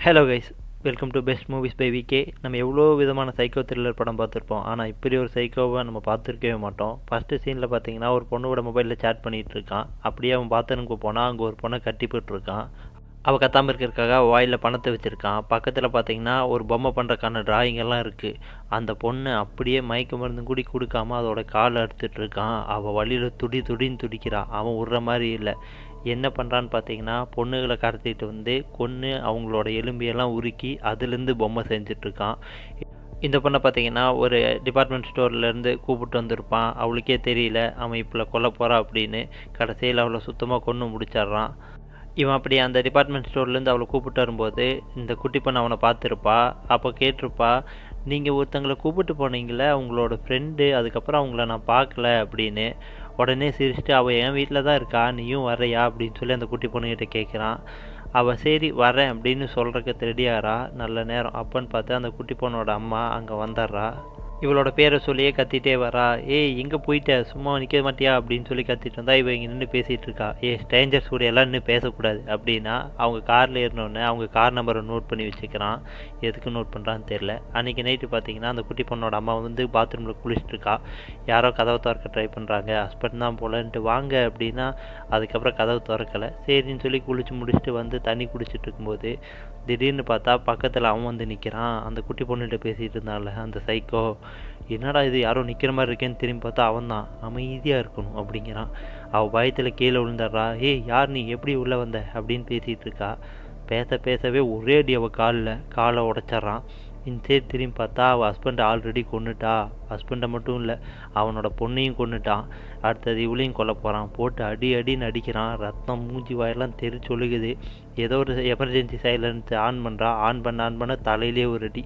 hello guys welcome to best movies by VK நம்ம எவ்வளோ விதமான சைக்கோ த்ரில்லர் படம் பார்த்துருப்போம் ஆனால் இப்படி ஒரு சைக்கோவை நம்ம பார்த்துருக்கவே மாட்டோம் ஃபஸ்ட்டு சீனில் பார்த்தீங்கன்னா ஒரு பொண்ணோட மொபைலில் சேட் பண்ணிகிட்டு இருக்கான் அப்படியே அவன் பார்த்தனுக்கு போனால் அங்கே ஒரு பொண்ணை கட்டி போட்டுருக்கான் அவள் கத்தாமல் இருக்கிறதுக்காக வாயில் பணத்தை வச்சுருக்கான் பக்கத்தில் பார்த்தீங்கன்னா ஒரு பொம்மை பண்ணுறக்கான டிராயிங் எல்லாம் இருக்குது அந்த பொண்ணு அப்படியே மயக்க மருந்து கூடி கொடுக்காம அதோட காலை எடுத்துட்டு இருக்கான் அவள் வழியில் துடி துடின்னு துடிக்கிறான் அவன் விட்ற மாதிரி இல்லை என்ன பண்ணுறான்னு பார்த்தீங்கன்னா பொண்ணுகளை கடத்திட்டு வந்து கொன்று அவங்களோட எலும்பியெல்லாம் உருக்கி அதுலேருந்து பொம்மை செஞ்சிட்ருக்கான் இந்த பொண்ணை பார்த்தீங்கன்னா ஒரு டிபார்ட்மெண்ட் ஸ்டோர்லேருந்து கூப்பிட்டு வந்திருப்பான் அவளுக்கே தெரியல அவன் இப்போ கொல்ல போகிறா அப்படின்னு கடைசியில் அவளை சுத்தமாக கொன்று முடிச்சிட்றான் இவன் அப்படி அந்த டிபார்ட்மெண்ட் ஸ்டோர்லேருந்து அவளை கூப்பிட்டு வரும்போது இந்த குட்டி பொண்ணு அவனை பார்த்துருப்பா அப்போ கேட்டிருப்பா நீங்கள் ஒருத்தங்களை கூப்பிட்டு போனீங்களே அவங்களோட ஃப்ரெண்டு அதுக்கப்புறம் அவங்கள நான் பார்க்கல அப்படின்னு உடனே சிரிச்சுட்டு அவள் என் வீட்டில் தான் இருக்கா நீயும் வரையா அப்படின்னு சொல்லி அந்த குட்டி பொண்ணுகிட்ட கேட்குறான் அவள் சரி வரேன் அப்படின்னு சொல்கிறக்கு ரெடியாகிறா நல்ல நேரம் அப்பன்னு பார்த்து அந்த குட்டி பொண்ணோட அம்மா அங்கே வந்துடுறா இவளோட பேரை சொல்லியே கத்திட்டே வரா ஏய் எங்கே போயிட்ட சும்மா நிற்க மாட்டியா அப்படின்னு சொல்லி கத்திட்டு வந்தா இவ இங்கே நின்று பேசிகிட்டு இருக்கா ஏ ஸ்ட்ரேஞ்சர்ஸ் கூட எல்லாம் நின்று பேசக்கூடாது அப்படின்னா அவங்க காரில் ஏறினோடனே அவங்க கார் நம்பரை நோட் பண்ணி வச்சுக்கிறான் எதுக்கு நோட் பண்ணுறான்னு தெரில அன்றைக்கி நைட்டு பார்த்தீங்கன்னா அந்த குட்டி பொண்ணோட அம்மா வந்து பாத்ரூமில் குளிச்சுட்டு இருக்கா யாரோ கதவை திறக்க ட்ரை பண்ணுறாங்க ஹஸ்பண்ட் தான் போலன்ட்டு வாங்க அப்படின்னா அதுக்கப்புறம் கதவு திறக்கலை சரின்னு சொல்லி குளிச்சு முடிச்சுட்டு வந்து தண்ணி குடிச்சிட்டு இருக்கும்போது திடீர்னு பார்த்தா பக்கத்தில் அவன் வந்து நிற்கிறான் அந்த குட்டி பொண்ணுகிட்ட பேசிகிட்டு இருந்தான்ல அந்த சைக்கோ என்னடா இது யாரோ நிற்கிற மாதிரி இருக்கேன்னு திரும்பி பார்த்தா அவன் தான் அமைதியாக இருக்கணும் அப்படிங்கிறான் அவள் பயத்தில் கீழே விழுந்துடுறா ஏய் யார் நீ எப்படி உள்ளே வந்த அப்படின்னு பேசிகிட்டு இருக்கா பேச பேசவே ஒரே அடி அவள் காலில் காலை உடச்சிட்றான் இந்த சைடு திரும்பி பார்த்தா அவள் ஹஸ்பண்டை ஆல்ரெடி கொண்டுட்டா ஹஸ்பண்டை மட்டும் இல்லை அவனோட பொண்ணையும் கொண்டுட்டான் அடுத்தது இவளையும் கொல்ல போகிறான் போட்டு அடி அடின்னு அடிக்கிறான் ரத்தம் மூஞ்சி வாயெல்லாம் தெரிச்சு ஒழுகுது ஏதோ ஒரு எமர்ஜென்சி சைலன்ஸ் ஆன் பண்ணுறா ஆன் பண்ண ஆன் பண்ண தலையிலே ஒரு அடி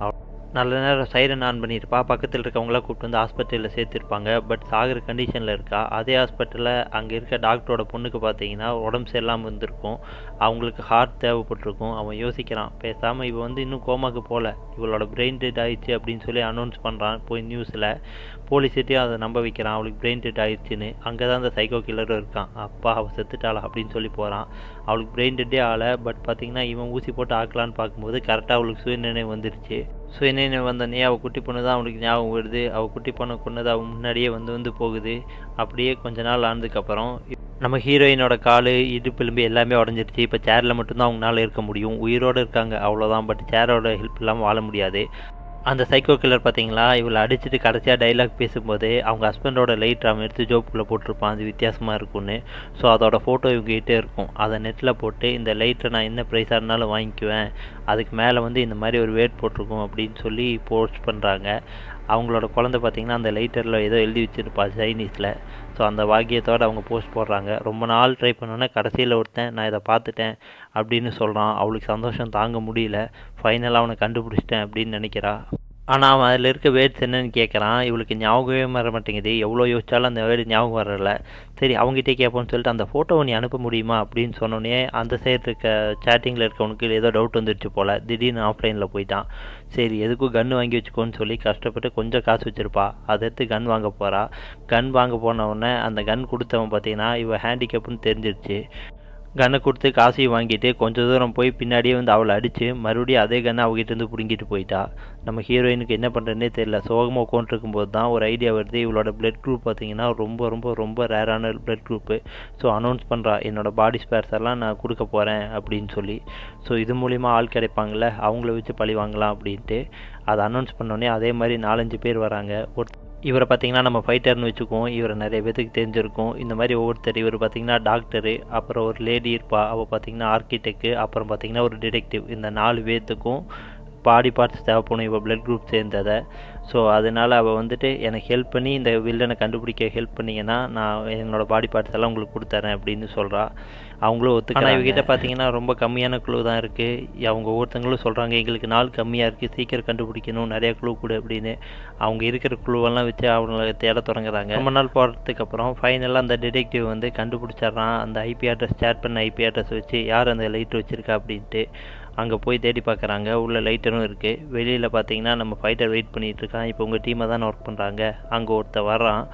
நல்ல நேரம் சைரன் ஆன் பண்ணியிருப்பா பக்கத்தில் இருக்கவங்களாம் கூப்பிட்டு வந்து ஹாஸ்பிட்டலில் சேர்த்துருப்பாங்க பட் சாகிற கண்டிஷனில் இருக்கா அதே ஹாஸ்பிட்டலில் அங்கே இருக்க டாக்டரோட பொண்ணுக்கு பார்த்தீங்கன்னா உடம்பு சரியில்லாமல் இருந்திருக்கும் அவங்களுக்கு ஹார்ட் தேவைப்பட்டிருக்கும் அவன் யோசிக்கிறான் பேசாமல் இவன் வந்து இன்னும் கோமாக்கு போகல இவளோட பிரெயின் டெட் ஆயிடுச்சு அப்படின்னு சொல்லி அனௌன்ஸ் பண்ணுறான் போய் நியூஸில் போலீஸ்கிட்டையும் அதை நம்ப வைக்கிறான் அவளுக்கு பிரெயின் டெட் ஆயிடுச்சுன்னு அங்கே தான் அந்த சைக்கோ கில்லரும் இருக்கான் அப்பா அவள் செத்துட்டாளா அப்படின்னு சொல்லி போகிறான் அவளுக்கு பிரெயின் டெட்டே ஆகலை பட் பார்த்தீங்கன்னா இவன் ஊசி போட்டு ஆக்கலான்னு பார்க்கும்போது கரெக்டாக அவளுக்கு சுயநினைவு வந்துருச்சு சுயநினைவு வந்தோடனே அவள் குட்டி பொண்ணு தான் அவனுக்கு ஞாபகம் வருது அவள் குட்டி பொண்ணை கொண்டது அவள் முன்னாடியே வந்து வந்து போகுது அப்படியே கொஞ்ச நாள் ஆனதுக்கப்புறம் நம்ம ஹீரோயினோட கால் இடுப்பெலும்பு எல்லாமே உடஞ்சிருச்சு இப்போ சேரில் மட்டும்தான் அவங்களால இருக்க முடியும் உயிரோடு இருக்காங்க அவ்வளோதான் பட் சேரோட ஹெல்ப் இல்லாமல் வாழ முடியாது அந்த சைக்கோ கில்லர் பார்த்தீங்களா இவளை அடிச்சுட்டு கடைசியாக டைலாக் பேசும்போது அவங்க ஹஸ்பண்டோட லைட் அவன் எடுத்து ஜோப்புக்குள்ளே போட்டிருப்பான் அது வித்தியாசமாக இருக்கும்னு ஸோ அதோட ஃபோட்டோ இவங்ககிட்டே இருக்கும் அதை நெட்டில் போட்டு இந்த லைட்டை நான் என்ன ப்ரைஸாக இருந்தாலும் வாங்கிக்குவேன் அதுக்கு மேலே வந்து இந்த மாதிரி ஒரு வேட் போட்டிருக்கும் அப்படின்னு சொல்லி போஸ்ட் பண்ணுறாங்க அவங்களோட குழந்தை பார்த்திங்கன்னா அந்த லைட்டரில் ஏதோ எழுதி வச்சுருப்பா சைனீஸில் ஸோ அந்த வாக்கியத்தோடு அவங்க போஸ்ட் போடுறாங்க ரொம்ப நாள் ட்ரை பண்ணோன்னே கடைசியில் ஒருத்தன் நான் இதை பார்த்துட்டேன் அப்படின்னு சொல்கிறான் அவளுக்கு சந்தோஷம் தாங்க முடியல ஃபைனலாக அவனை கண்டுபிடிச்சிட்டேன் அப்படின்னு நினைக்கிறா ஆனால் அவன் அதில் இருக்க வேர்ட்ஸ் என்னன்னு கேட்குறான் இவளுக்கு ஞாபகமே வர மாட்டேங்குது எவ்வளோ யோசிச்சாலும் அந்த வேர்டு ஞாபகம் வரல சரி அவங்ககிட்டே கேட்போம்னு சொல்லிட்டு அந்த ஃபோட்டோவை நீ அனுப்ப முடியுமா அப்படின்னு சொன்னோடனே அந்த சைடு இருக்க சேட்டிங்கில் இருக்கவனுக்கு ஏதோ டவுட் வந்துருச்சு போல் திடீர்னு ஆஃப்லைனில் போயிட்டான் சரி எதுக்கும் கன் வாங்கி வச்சுக்கோன்னு சொல்லி கஷ்டப்பட்டு கொஞ்சம் காசு வச்சுருப்பா அதை எடுத்து கன் வாங்க போகிறா கன் வாங்க போன உடனே அந்த கன் கொடுத்தவன் பார்த்தீங்கன்னா இவன் ஹேண்டிகேப்னு தெரிஞ்சிருச்சு கன்னை கொடுத்து காசையும் வாங்கிட்டு கொஞ்சம் தூரம் போய் பின்னாடியே வந்து அவளை அடித்து மறுபடியும் அதே கன்னை அவகிட்டேருந்து பிடுங்கிட்டு போயிட்டா நம்ம ஹீரோயினுக்கு என்ன பண்ணுறதுனே தெரியல சோகமாக உட்காந்துருக்கும் போது தான் ஒரு ஐடியா வருது இவளோட பிளட் குரூப் பார்த்தீங்கன்னா ரொம்ப ரொம்ப ரொம்ப ரேரான பிளட் குரூப்பு ஸோ அனௌன்ஸ் பண்ணுறா என்னோடய பாடி ஸ்பேர்ஸ் எல்லாம் நான் கொடுக்க போகிறேன் அப்படின்னு சொல்லி ஸோ இது மூலிமா ஆள் கிடைப்பாங்கள்ல அவங்கள வச்சு பழி வாங்கலாம் அப்படின்ட்டு அதை அனௌன்ஸ் பண்ணோடனே அதே மாதிரி நாலஞ்சு பேர் வராங்க ஒரு இவரை பார்த்திங்கன்னா நம்ம ஃபைட்டர்னு வச்சுக்குவோம் இவரை நிறைய பேத்துக்கு தெரிஞ்சிருக்கும் இந்த மாதிரி ஒவ்வொருத்தர் இவர் பார்த்திங்கன்னா டாக்டரு அப்புறம் ஒரு லேடி இருப்பா அவள் பார்த்திங்கன்னா ஆர்கிடெக்டு அப்புறம் பார்த்திங்கன்னா ஒரு டிடெக்டிவ் இந்த நாலு பேர்த்துக்கும் பாடி பார்ட்ஸ் தேவைப்படும் இவள் பிளட் குரூப் சேர்ந்ததை ஸோ அதனால் அவள் வந்துட்டு எனக்கு ஹெல்ப் பண்ணி இந்த வில்லனை கண்டுபிடிக்க ஹெல்ப் பண்ணிங்கன்னா நான் என்னோடய பாடி பார்ட்ஸ் எல்லாம் உங்களுக்கு கொடுத்துறேன் அப்படின்னு சொல்கிறா அவங்களும் ஒத்துக்கலாம் இவகிட்ட பார்த்தீங்கன்னா ரொம்ப கம்மியான குழு தான் இருக்குது அவங்க ஒவ்வொருத்தங்களும் சொல்கிறாங்க எங்களுக்கு நாள் கம்மியாக இருக்குது சீக்கிரம் கண்டுபிடிக்கணும் நிறையா குழு கொடு அப்படின்னு அவங்க இருக்கிற குழுவெல்லாம் வச்சு அவங்கள தேட தொடங்குறாங்க ரொம்ப நாள் போகிறதுக்கு அப்புறம் ஃபைனலாக அந்த டிடெக்டிவ் வந்து கண்டுபிடிச்சிட்றான் அந்த ஐபி அட்ரஸ் சேட் பண்ண ஐபி அட்ரஸ் வச்சு யார் அந்த லைட் வச்சுருக்கா அப்படின்ட்டு அங்கே போய் தேடி பார்க்குறாங்க உள்ள லைட்டரும் இருக்குது வெளியில் பார்த்தீங்கன்னா நம்ம ஃபைட்டர் வெயிட் பண்ணிகிட்டு இருக்கான் இப்போ உங்கள் டீமை தானே ஒர்க் பண்ணுறாங்க அங்கே ஒருத்தர் வர்றான்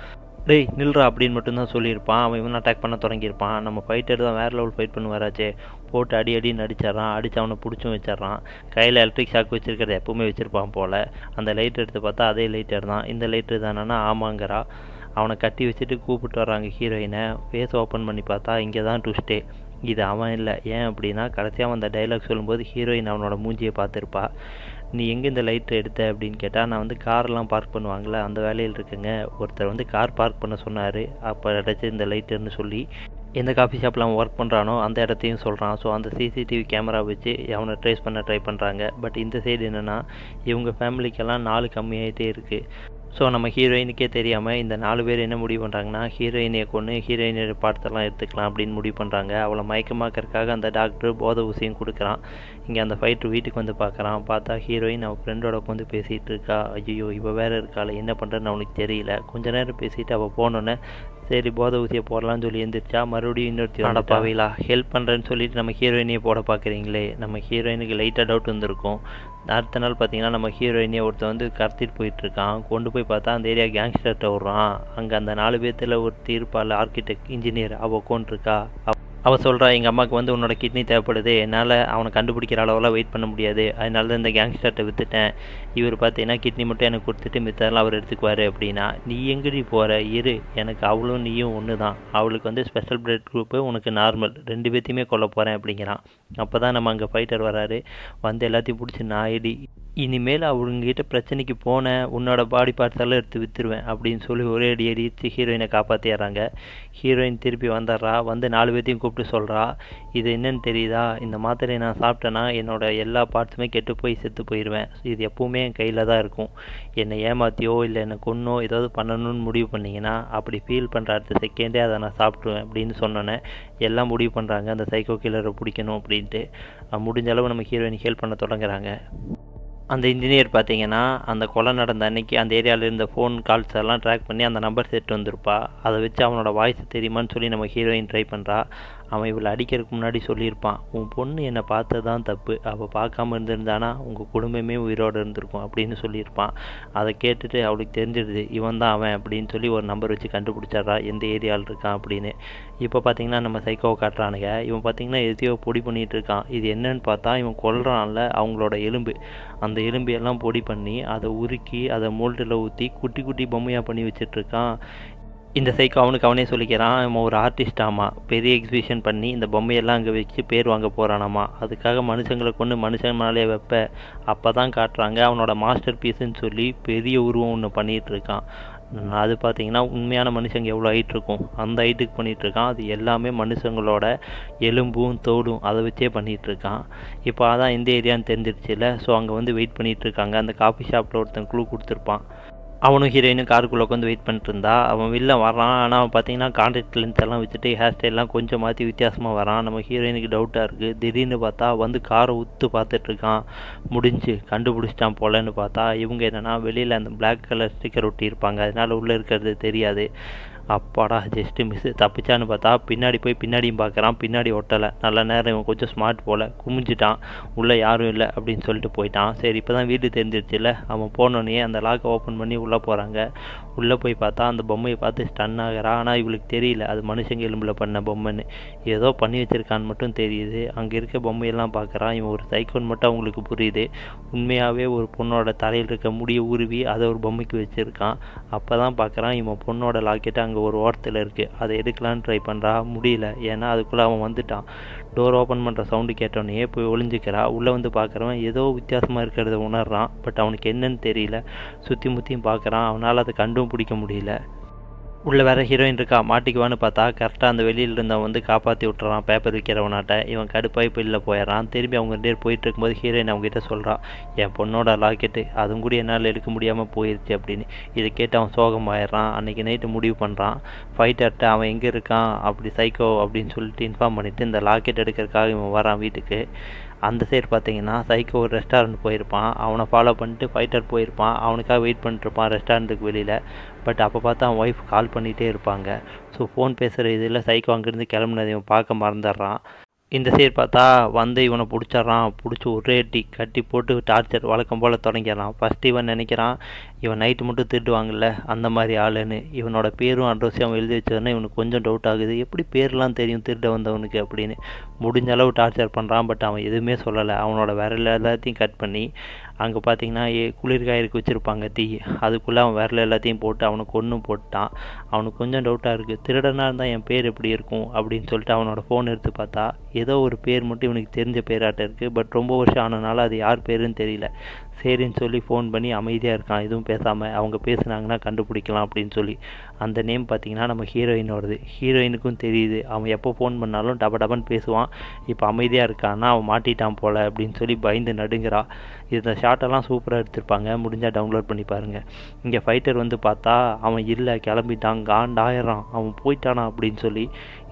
டேய் நில்றா அப்படின்னு மட்டும்தான் சொல்லியிருப்பான் அவன் இவன் அட்டாக் பண்ண தொடங்கியிருப்பான் நம்ம ஃபைட்டர் தான் வேறு லெவல் ஃபைட் பண்ணுவாராச்சே போட்டு அடி அடின்னு அடிச்சிட்றான் அடித்து அவனை பிடிச்சும் வச்சிட்றான் கையில் எலக்ட்ரிக் ஷாக் வச்சிருக்கிறத எப்பவுமே வச்சுருப்பான் போல் அந்த லைட் எடுத்து பார்த்தா அதே லைட்டர் தான் இந்த லைட்டர் தானேன்னா ஆமாங்கிறா அவனை கட்டி வச்சுட்டு கூப்பிட்டு வர்றாங்க ஹீரோயினை ஃபேஸ் ஓப்பன் பண்ணி பார்த்தா இங்கே தான் ட்விஸ்ட்டே இது அவன் இல்லை ஏன் அப்படின்னா கடைசியாக அந்த டைலாக் சொல்லும்போது ஹீரோயின் அவனோட மூஞ்சியை பார்த்துருப்பா நீ எங்கே இந்த லைட்டை எடுத்த அப்படின்னு கேட்டால் நான் வந்து காரெல்லாம் பார்க் பண்ணுவாங்களே அந்த வேலையில் இருக்குங்க ஒருத்தர் வந்து கார் பார்க் பண்ண சொன்னார் அப்போ அடைச்சி இந்த லைட்டுன்னு சொல்லி எந்த காஃபி ஷாப்பில் அவன் ஒர்க் பண்ணுறானோ அந்த இடத்தையும் சொல்கிறான் ஸோ அந்த சிசிடிவி கேமரா வச்சு அவனை ட்ரேஸ் பண்ண ட்ரை பண்ணுறாங்க பட் இந்த சைடு என்னென்னா இவங்க ஃபேமிலிக்கெல்லாம் நாலு கம்மியாகிட்டே இருக்குது ஸோ நம்ம ஹீரோயினுக்கே தெரியாமல் இந்த நாலு பேர் என்ன முடிவு பண்ணுறாங்கன்னா ஹீரோயினியை கொண்டு ஹீரோயினோட பாடத்தெல்லாம் எடுத்துக்கலாம் அப்படின்னு முடிவு பண்ணுறாங்க அவளை மயக்கமாக்கறதுக்காக அந்த டாக்டர் போதை ஊசியும் கொடுக்குறான் இங்கே அந்த ஃபைட்ரு வீட்டுக்கு வந்து பார்க்குறான் பார்த்தா ஹீரோயின் அவள் ஃப்ரெண்டோட உட்காந்து பேசிகிட்டு இருக்கா ஐயோ இவ வேறு இருக்காள் என்ன பண்ணுறதுன்னு அவனுக்கு தெரியல கொஞ்ச நேரம் பேசிட்டு அவள் போனோன்னே சரி போதை ஊசியை போடலாம்னு சொல்லி எழுந்திரிச்சா மறுபடியும் இன்னொருத்தி நடப்பாவிலா ஹெல்ப் பண்ணுறேன்னு சொல்லிட்டு நம்ம ஹீரோயினியை போட பார்க்குறீங்களே நம்ம ஹீரோயினுக்கு லைட்டாக டவுட் வந்திருக்கும் அடுத்த நாள் பார்த்தீங்கன்னா நம்ம ஹீரோயினியை ஒருத்தர் வந்து கடத்திட்டு போயிட்டுருக்கான் கொண்டு போய் பார்த்தா அந்த ஏரியா கேங்ஸ்டர்கிட்ட விட்றான் அங்கே அந்த நாலு பேர்த்தில் ஒருத்தி இருப்பாள் ஆர்கிடெக்ட் இன்ஜினியர் அவள் உட்காந்துருக்கா அவள் சொல்கிறா எங்கள் அம்மாவுக்கு வந்து உன்னோட கிட்னி தேவைப்படுது என்னால் அவனை கண்டுபிடிக்கிற அளவெல்லாம் வெயிட் பண்ண முடியாது அதனால தான் இந்த கேங்ஸ்டர்கிட்ட விற்றுட்டேன் இவர் பார்த்தீங்கன்னா கிட்னி மட்டும் எனக்கு கொடுத்துட்டு மித்தரெல்லாம் அவர் எடுத்துக்குவார் அப்படின்னா நீ எங்கடி போகிற இரு எனக்கு அவளும் நீயும் ஒன்று தான் அவளுக்கு வந்து ஸ்பெஷல் பிளட் குரூப்பு உனக்கு நார்மல் ரெண்டு பேர்த்தையுமே கொல்ல போகிறேன் அப்படிங்கிறான் அப்போ தான் நம்ம அங்கே ஃபைட்டர் வராரு வந்து எல்லாத்தையும் பிடிச்சி நாயடி இனிமேல் அவங்ககிட்ட பிரச்சனைக்கு போனேன் உன்னோட பாடி பார்ட்ஸ் எல்லாம் எடுத்து விற்றுருவேன் அப்படின்னு சொல்லி ஒரே அடி அடித்து ஹீரோயினை காப்பாற்றிடுறாங்க ஹீரோயின் திருப்பி வந்துடுறா வந்து நாலு பேர்த்தையும் கூப்பிட்டு சொல்கிறா இது என்னன்னு தெரியுதா இந்த மாத்திரையை நான் சாப்பிட்டேன்னா என்னோட எல்லா பார்ட்ஸுமே கெட்டு போய் செத்து போயிடுவேன் இது எப்பவுமே என் கையில் தான் இருக்கும் என்னை ஏமாற்றியோ இல்லை என்னை கொன்னோ ஏதாவது பண்ணணும்னு முடிவு பண்ணிங்கன்னா அப்படி ஃபீல் பண்ணுற அடுத்த செகண்டே அதை நான் சாப்பிடுவேன் அப்படின்னு சொன்னோன்னே எல்லாம் முடிவு பண்ணுறாங்க அந்த சைக்கோ கில்லரை பிடிக்கணும் அப்படின்ட்டு முடிஞ்ச அளவு நம்ம ஹீரோயின் ஹெல்ப் பண்ண தொடங்குறாங்க அந்த இன்ஜினியர் பார்த்தீங்கன்னா அந்த கொலை நடந்த அன்னைக்கு அந்த ஏரியாவில் இருந்த ஃபோன் கால்ஸ் எல்லாம் ட்ராக் பண்ணி அந்த நம்பர் செட் வந்திருப்பா அதை வச்சு அவனோட வாய்ஸ் தெரியுமான்னு சொல்லி நம்ம ஹீரோயின் ட்ரை பண்ணுறா அவன் இவளை அடிக்கிறதுக்கு முன்னாடி சொல்லியிருப்பான் உன் பொண்ணு என்னை பார்த்தது தான் தப்பு அவள் பார்க்காம இருந்திருந்தானா உங்கள் குடும்பமே உயிரோடு இருந்திருக்கும் அப்படின்னு சொல்லியிருப்பான் அதை கேட்டுட்டு அவளுக்கு தெரிஞ்சிடுது இவன் தான் அவன் அப்படின்னு சொல்லி ஒரு நம்பர் வச்சு கண்டுபிடிச்சிட்றா எந்த ஏரியாவில் இருக்கான் அப்படின்னு இப்போ பார்த்தீங்கன்னா நம்ம சைக்கோவை காட்டுறானுங்க இவன் பார்த்தீங்கன்னா எதையோ பொடி பண்ணிகிட்டு இருக்கான் இது என்னன்னு பார்த்தா இவன் கொல்றான்ல அவங்களோட எலும்பு அந்த எலும்பு எல்லாம் பொடி பண்ணி அதை உருக்கி அதை மோல்டில் ஊற்றி குட்டி குட்டி பொம்மையாக பண்ணி வச்சிட்ருக்கான் இந்த சைக்கோ அவனுக்கு அவனே சொல்லிக்கிறான் இவன் ஒரு ஆர்டிஸ்ட் ஆமாம் பெரிய எக்ஸிபிஷன் பண்ணி இந்த பொம்மையெல்லாம் அங்கே வச்சு பேர் வாங்க போகிறானாமா அதுக்காக மனுஷங்களை கொண்டு மனுஷன் மேலே வைப்ப அப்போ தான் காட்டுறாங்க அவனோட மாஸ்டர் பீஸுன்னு சொல்லி பெரிய உருவம் ஒன்று பண்ணிகிட்டு இருக்கான் அது பார்த்தீங்கன்னா உண்மையான மனுஷங்க எவ்வளோ ஹைட் இருக்கும் அந்த ஹைட்டுக்கு பண்ணிகிட்ருக்கான் அது எல்லாமே மனுஷங்களோட எலும்பும் தோடும் அதை வச்சே பண்ணிகிட்ருக்கான் இப்போ அதான் எந்த ஏரியான்னு தெரிஞ்சிருச்சுல ஸோ அங்கே வந்து வெயிட் பண்ணிகிட்ருக்காங்க அந்த காஃபி ஷாப்பில் ஒருத்தன் குழு கொடுத்துருப்பான் அவனும் ஹீரோயினும் காருக்குள்ளே உட்காந்து வெயிட் பண்ணிட்டு இருந்தா அவன் வெளில வரான் ஆனால் அவன் பார்த்தீங்கன்னா கான்டாக்ட் லென்ஸ் எல்லாம் வச்சுட்டு ஹேர் ஸ்டைல்லாம் கொஞ்சம் மாற்றி வித்தியாசமாக வரான் நம்ம ஹீரோயினுக்கு டவுட்டாக இருக்குது திடீர்னு பார்த்தா வந்து காரை உத்து பார்த்துட்ருக்கான் முடிஞ்சு கண்டுபிடிச்சிட்டான் போலன்னு பார்த்தா இவங்க என்னென்னா வெளியில் அந்த பிளாக் கலர் ஸ்டிக்கர் ஒட்டி இருப்பாங்க அதனால் உள்ளே இருக்கிறது தெரியாது அப்பாடா ஜஸ்ட்டு மிஸ்ஸு தப்பிச்சான்னு பார்த்தா பின்னாடி போய் பின்னாடியும் பார்க்குறான் பின்னாடி ஒட்டலை நல்ல நேரம் இவன் கொஞ்சம் ஸ்மார்ட் போல் குமிஞ்சிட்டான் உள்ளே யாரும் இல்லை அப்படின்னு சொல்லிட்டு போயிட்டான் சரி இப்போ தான் வீடு தெரிஞ்சிருச்சுல அவன் போனோடனே அந்த லாக்கை ஓப்பன் பண்ணி உள்ளே போகிறாங்க உள்ளே போய் பார்த்தா அந்த பொம்மையை பார்த்து ஸ்டன் ஆகிறான் ஆனால் இவளுக்கு தெரியல அது மனுஷங்க எலும்பில் பண்ண பொம்மைன்னு ஏதோ பண்ணி வச்சிருக்கான்னு மட்டும் தெரியுது அங்கே இருக்க பொம்மையெல்லாம் பார்க்குறான் இவன் ஒரு சைக்கோன் மட்டும் அவங்களுக்கு புரியுது உண்மையாகவே ஒரு பொண்ணோட தலையில் இருக்க முடிய உருவி அதை ஒரு பொம்மைக்கு வச்சுருக்கான் அப்போ தான் பார்க்குறான் இவன் பொண்ணோட லாக்கெட்டு அங்கே ஒரு ஓரத்தில் இருக்குது அதை எடுக்கலான்னு ட்ரை பண்ணுறா முடியல ஏன்னா அதுக்குள்ளே அவன் வந்துட்டான் டோர் ஓப்பன் பண்ணுற சவுண்டு கேட்டோன்னே போய் ஒளிஞ்சிக்கிறா உள்ளே வந்து பார்க்குறவன் ஏதோ வித்தியாசமாக இருக்கிறத உணர்றான் பட் அவனுக்கு என்னன்னு தெரியல சுற்றி முற்றியும் பார்க்குறான் அவனால் அதை கண்டும் பிடிக்க முடியல உள்ளே வேறு ஹீரோயின் இருக்கா மாட்டிக்குவான்னு பார்த்தா கரெக்டாக அந்த வெளியில் இருந்தவன் வந்து காப்பாற்றி விட்டுறான் பேப்பர் விற்கிறவனாட்ட இவன் கடுப்பாய் வெளியில் போயிடறான் திரும்பி அவங்க ரெண்டு பேர் போயிட்டு இருக்கும்போது ஹீரோயின் அவங்ககிட்ட சொல்கிறான் என் பொண்ணோட லாக்கெட்டு அதுவும் கூட என்னால் எடுக்க முடியாமல் போயிடுச்சு அப்படின்னு இதை கேட்டு அவன் சோகமாயிடுறான் அன்றைக்கி நைட்டு முடிவு பண்ணுறான் ஃபைட்டர்கிட்ட அவன் எங்கே இருக்கான் அப்படி சைக்கோ அப்படின்னு சொல்லிட்டு இன்ஃபார்ம் பண்ணிவிட்டு இந்த லாக்கெட் எடுக்கிறதுக்காக இவன் வரான் வீட்டுக்கு அந்த சைடு பார்த்தீங்கன்னா சைக்கோ ஒரு ரெஸ்டாரண்ட் போயிருப்பான் அவனை ஃபாலோ பண்ணிட்டு ஃபைட்டர் போயிருப்பான் அவனுக்காக வெயிட் பண்ணிட்டுருப்பான் ரெஸ்டாரண்ட்டுக்கு வெளியில் பட் அப்போ பார்த்தா அவன் ஒய்ஃப் கால் பண்ணிகிட்டே இருப்பாங்க ஸோ ஃபோன் பேசுகிற இதில் சைக்கோ அங்கேருந்து கிளம்புனது இவன் பார்க்க மறந்துடுறான் இந்த சைடு பார்த்தா வந்து இவனை பிடிச்சிட்றான் பிடிச்சி ஒரே அடி கட்டி போட்டு டார்ச்சர் வழக்கம் போல் தொடங்கிடறான் ஃபஸ்ட்டு இவன் நினைக்கிறான் இவன் நைட்டு மட்டும் திருடுவாங்கல்ல அந்த மாதிரி ஆளுன்னு இவனோட பேரும் அட்ரஸையும் அவன் எழுதி வச்சோடனே இவனுக்கு கொஞ்சம் டவுட் ஆகுது எப்படி பேர்லாம் தெரியும் திருட வந்தவனுக்கு அப்படின்னு முடிஞ்ச அளவு டார்ச்சர் பண்ணுறான் பட் அவன் எதுவுமே சொல்லலை அவனோட விரல் எல்லாத்தையும் கட் பண்ணி அங்கே பார்த்தீங்கன்னா ஏ குளிர்காயருக்கு வச்சுருப்பாங்க தீ அதுக்குள்ளே அவன் விரல் எல்லாத்தையும் போட்டு அவனுக்கு ஒன்றும் போட்டான் அவனுக்கு கொஞ்சம் டவுட்டாக இருக்குது திருடனாக இருந்தால் என் பேர் எப்படி இருக்கும் அப்படின்னு சொல்லிட்டு அவனோட ஃபோன் எடுத்து பார்த்தா ஏதோ ஒரு பேர் மட்டும் இவனுக்கு தெரிஞ்ச பேராட்ட இருக்குது பட் ரொம்ப வருஷம் ஆனதுனால அது யார் பேருன்னு தெரியல சரின்னு சொல்லி ஃபோன் பண்ணி அமைதியாக இருக்கான் எதுவும் பேசாமல் அவங்க பேசுனாங்கன்னா கண்டுபிடிக்கலாம் அப்படின்னு சொல்லி அந்த நேம் பார்த்தீங்கன்னா நம்ம ஹீரோயினோடது ஹீரோயினுக்கும் தெரியுது அவன் எப்போ ஃபோன் பண்ணாலும் டப டபன்னு பேசுவான் இப்போ அமைதியாக இருக்கான்னா அவன் மாட்டிட்டான் போல அப்படின்னு சொல்லி பயந்து நடுங்கிறா இந்த ஷார்ட்டெல்லாம் சூப்பராக எடுத்திருப்பாங்க முடிஞ்சால் டவுன்லோட் பண்ணி பாருங்கள் இங்கே ஃபைட்டர் வந்து பார்த்தா அவன் இல்லை கிளம்பிட்டான் காண்டாயிரம் அவன் போயிட்டானா அப்படின்னு சொல்லி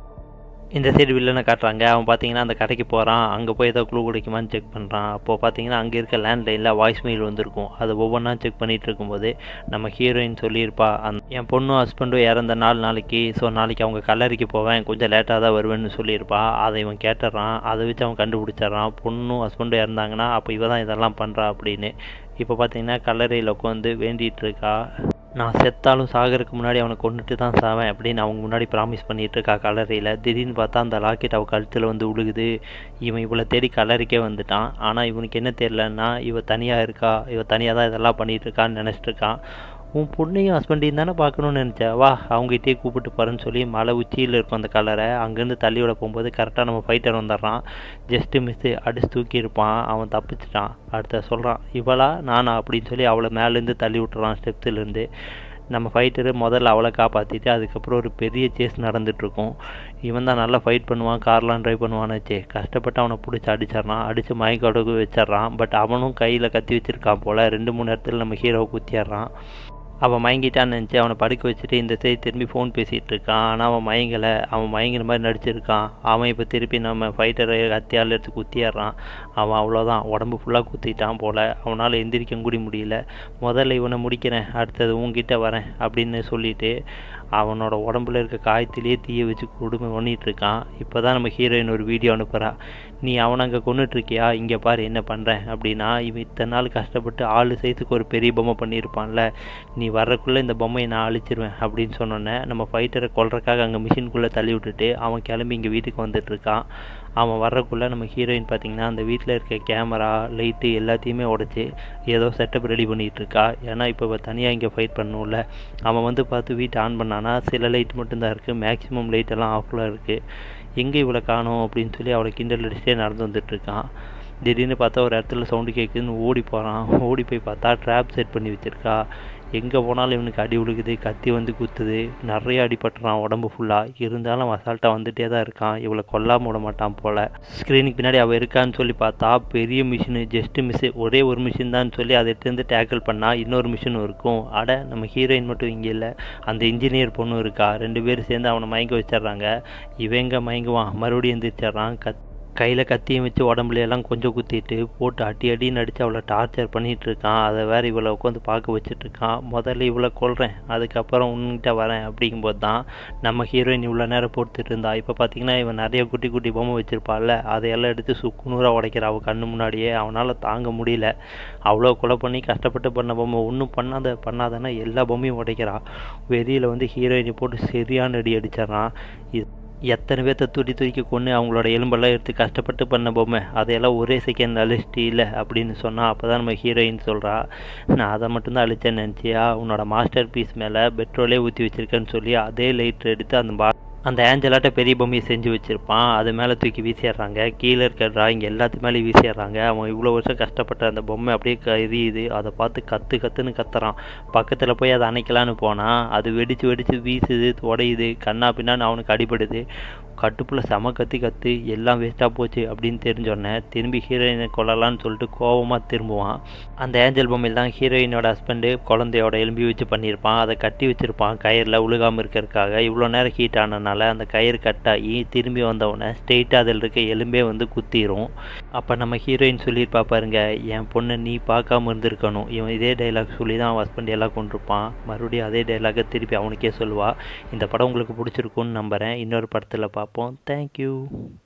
இந்த சைடு வில்லனை காட்டுறாங்க அவன் பார்த்தீங்கன்னா அந்த கடைக்கு போகிறான் அங்கே போய் ஏதோ க்ளூ கிடைக்குமான்னு செக் பண்ணுறான் அப்போது பார்த்தீங்கன்னா அங்கே இருக்க லேண்ட்லைனில் வாய்ஸ் மெயில் வந்திருக்கும் அது ஒவ்வொன்றா செக் பண்ணிகிட்டு இருக்கும்போது நம்ம ஹீரோயின் சொல்லியிருப்பா அந் என் பொண்ணும் ஹஸ்பண்டும் இறந்த நாள் நாளைக்கு ஸோ நாளைக்கு அவங்க கல்லறைக்கு போவேன் கொஞ்சம் லேட்டாக தான் வருவேன்னு சொல்லியிருப்பா அதை இவன் கேட்டுறான் அதை வச்சு அவன் கண்டுபிடிச்சிட்றான் பொண்ணும் ஹஸ்பண்டும் இறந்தாங்கன்னா அப்போ இவ தான் இதெல்லாம் பண்ணுறா அப்படின்னு இப்போ பார்த்தீங்கன்னா கல்லறையில் உட்காந்து வேண்டிகிட்டு இருக்கா நான் செத்தாலும் சாகிறதுக்கு முன்னாடி அவனை கொண்டுட்டு தான் சாவேன் அப்படின்னு அவங்க முன்னாடி ப்ராமிஸ் பண்ணிட்டு இருக்கா கலரையில் திடீர்னு பார்த்தா அந்த லாக்கெட் அவள் கழுத்தில் வந்து உழுகுது இவன் இவளை தேடி கலரிக்கே வந்துட்டான் ஆனால் இவனுக்கு என்ன தெரிலன்னா இவ தனியாக இருக்கா இவ தனியாக தான் இதெல்லாம் பண்ணிகிட்டு இருக்கான்னு நினச்சிட்டு இருக்கான் உன் பொண்ணையும் ஹஸ்பண்டையும் தானே பார்க்கணுன்னு நினச்சா வா அவங்ககிட்டயே கூப்பிட்டு பாருன்னு சொல்லி மலை உச்சியில் இருக்கும் அந்த கலரை அங்கேருந்து தள்ளி விட போகும்போது கரெக்டாக நம்ம ஃபைட்டர் வந்துடுறான் ஜஸ்ட்டு மிஸ்ஸு அடிச்சு தூக்கி இருப்பான் அவன் தப்பிச்சிட்டான் அடுத்த சொல்கிறான் இவளா நானா அப்படின்னு சொல்லி அவளை மேலேருந்து தள்ளி விட்டுறான் ஸ்டெப்ஸ்லேருந்து நம்ம ஃபைட்டரு முதல்ல அவளை காப்பாற்றிட்டு அதுக்கப்புறம் ஒரு பெரிய சேஸ் நடந்துகிட்ருக்கும் இவன் தான் நல்லா ஃபைட் பண்ணுவான் கார்லாம் ட்ரைவ் பண்ணுவானாச்சே கஷ்டப்பட்டு அவனை பிடிச்சி அடிச்சிட்றான் அடித்து மயக்கோடுக்கு வச்சிட்றான் பட் அவனும் கையில் கத்தி வச்சுருக்கான் போல் ரெண்டு மூணு இடத்துல நம்ம ஹீரோவை குத்திடுறான் அவன் மயங்கிட்டான்னு நினச்சி அவனை படுக்க வச்சுட்டு இந்த சைடு திரும்பி ஃபோன் பேசிகிட்டு இருக்கான் ஆனால் அவன் மயங்கலை அவன் மயங்கிற மாதிரி நடிச்சிருக்கான் அவன் இப்போ திருப்பி நம்ம ஃபைட்டரை கத்தியால் எடுத்து குத்திடுறான் அவன் அவ்வளோதான் உடம்பு ஃபுல்லாக குத்திட்டான் போல் அவனால் எந்திரிக்க கூட முடியல முதல்ல இவனை முடிக்கிறேன் அடுத்தது உங்ககிட்ட வரேன் அப்படின்னு சொல்லிட்டு அவனோட உடம்புல இருக்க காயத்திலேயே தீயை வச்சு கொடுமை பண்ணிட்டு இருக்கான் இப்போ தான் நம்ம ஹீரோயின் ஒரு வீடியோ அனுப்புகிறா நீ அவனை அங்கே கொண்டுட்ருக்கியா இங்கே பாரு என்ன பண்ணுறேன் அப்படின்னா இவன் இத்தனை நாள் கஷ்டப்பட்டு ஆள் சைஸுக்கு ஒரு பெரிய பொம்மை பண்ணியிருப்பான்ல நீ வர்றக்குள்ளே இந்த பொம்மையை நான் அழிச்சிருவேன் அப்படின்னு சொன்னோன்னே நம்ம ஃபைட்டரை கொல்றதுக்காக அங்கே மிஷினுக்குள்ளே தள்ளி விட்டுட்டு அவன் கிளம்பி இங்கே வீட்டுக்கு வந்துட்டுருக்கான் அவன் வர்றக்குள்ளே நம்ம ஹீரோயின் பார்த்திங்கன்னா அந்த வீட்டில் இருக்க கேமரா லைட்டு எல்லாத்தையுமே உடச்சி ஏதோ செட்டப் ரெடி பண்ணிகிட்டு இருக்கா ஏன்னா இப்போ இவள் தனியாக இங்கே ஃபைட் பண்ணணும்ல அவன் வந்து பார்த்து வீட்டை ஆன் பண்ணானா சில லைட் மட்டும்தான் இருக்குது மேக்ஸிமம் லைட் எல்லாம் ஆஃபில் இருக்குது எங்கே இவளை காணோம் அப்படின்னு சொல்லி அவளை கிண்டல் அடிச்சுட்டே நடந்து வந்துட்டுருக்கான் திடீர்னு பார்த்தா ஒரு இடத்துல சவுண்டு கேட்குதுன்னு ஓடி போகிறான் ஓடி போய் பார்த்தா ட்ராப் செட் பண்ணி வச்சுருக்கா எங்கே போனாலும் இவனுக்கு அடி விழுகுது கத்தி வந்து குத்துது நிறைய அடிபட்டுறான் உடம்பு ஃபுல்லாக இருந்தாலும் அசால்ட்டாக வந்துட்டே தான் இருக்கான் இவளை கொல்லாமல் விட மாட்டான் போல் ஸ்க்ரீனுக்கு பின்னாடி அவள் இருக்கான்னு சொல்லி பார்த்தா பெரிய மிஷினு ஜஸ்ட்டு மிஸ்ஸு ஒரே ஒரு மிஷின் தான் சொல்லி அதை எடுத்து டேக்கிள் பண்ணால் இன்னொரு மிஷினும் இருக்கும் அட நம்ம ஹீரோயின் மட்டும் இங்கே இல்லை அந்த இன்ஜினியர் பொண்ணும் இருக்கா ரெண்டு பேரும் சேர்ந்து அவனை மயங்க வச்சிடுறாங்க இவங்க மயங்குவான் மறுபடியும் எந்திரிச்சிட்றான் கத் கையில் கத்தியும் வச்சு உடம்புல எல்லாம் கொஞ்சம் குத்திட்டு போட்டு அடி அடின்னு அடித்து அவளை டார்ச்சர் பண்ணிகிட்டு இருக்கான் அதை வேறு இவளை உட்காந்து பார்க்க வச்சுட்டு இருக்கான் முதல்ல இவளை கொல்றேன் அதுக்கப்புறம் உன்கிட்ட வரேன் அப்படிங்கும்போது தான் நம்ம ஹீரோயின் இவ்வளோ நேரம் போட்டுட்டு இருந்தா இப்போ பார்த்தீங்கன்னா இவன் நிறைய குட்டி குட்டி பொம்மை வச்சுருப்பாள்ல அதையெல்லாம் எடுத்து சுக்குநூறாக உடைக்கிறா அவள் கண்ணு முன்னாடியே அவனால் தாங்க முடியல அவ்வளோ கொலை பண்ணி கஷ்டப்பட்டு பண்ண பொம்மை ஒன்றும் பண்ணாத பண்ணாதன்னா எல்லா பொம்மையும் உடைக்கிறா வெளியில் வந்து ஹீரோயினை போட்டு சரியான அடி அடிச்சிட்றான் இது எத்தனை பேர்த்த துடி துடிக்க கொண்டு அவங்களோட எலும்பெல்லாம் எடுத்து கஷ்டப்பட்டு பண்ண பொம்மை அதையெல்லாம் ஒரே செகண்ட் அழிச்சிட்டு இல்லை அப்படின்னு சொன்னால் அப்போ தான் நம்ம ஹீரோயின் சொல்கிறா நான் அதை மட்டும்தான் அழிச்சேன்னு நினச்சியா உன்னோட மாஸ்டர் பீஸ் மேலே பெட்ரோலே ஊற்றி வச்சுருக்கேன்னு சொல்லி அதே லைட் எடுத்து அந்த பா அந்த ஏஞ்சலாட்ட பெரிய பொம்மையை செஞ்சு வச்சுருப்பான் அது மேலே தூக்கி வீசிடுறாங்க கீழே இருக்க டிராயிங் எல்லாத்து மேலேயும் வீசிடுறாங்க அவன் இவ்வளோ வருஷம் கஷ்டப்பட்ட அந்த பொம்மை அப்படியே க எரியுது அதை பார்த்து கற்று கற்றுன்னு கத்துறான் பக்கத்தில் போய் அதை அணைக்கலான்னு போனால் அது வெடித்து வெடித்து வீசுது உடையுது கண்ணா பின்னான்னு அவனுக்கு அடிபடுது கட்டுப்பில் செம கத்தி கத்து எல்லாம் வேஸ்ட்டாக போச்சு அப்படின்னு தெரிஞ்சோடனே திரும்பி ஹீரோயினை கொல்லலான்னு சொல்லிட்டு கோபமாக திரும்புவான் அந்த ஏஞ்சல் பொம்மையில் தான் ஹீரோயினோட ஹஸ்பண்டு குழந்தையோட எலும்பி வச்சு பண்ணியிருப்பான் அதை கட்டி வச்சுருப்பான் கயிறில் உழுகாமல் இருக்கிறதுக்காக இவ்வளோ நேரம் ஹீட் ஆனதுனால அந்த கயிறு கட்டாகி திரும்பி வந்தவுடனே ஸ்ட்ரெயிட்டாக அதில் இருக்க எலும்பே வந்து குத்திரும் அப்போ நம்ம ஹீரோயின் சொல்லியிருப்பா பாருங்க என் பொண்ணை நீ பார்க்காம இருந்திருக்கணும் இவன் இதே டைலாக் சொல்லி தான் அவன் ஹஸ்பண்ட் எல்லாம் கொண்டிருப்பான் மறுபடியும் அதே டைலாகை திருப்பி அவனுக்கே சொல்லுவாள் இந்த படம் உங்களுக்கு பிடிச்சிருக்குன்னு நம்புகிறேன் இன்னொரு படத்தில் பார்ப்போம் தேங்க்யூ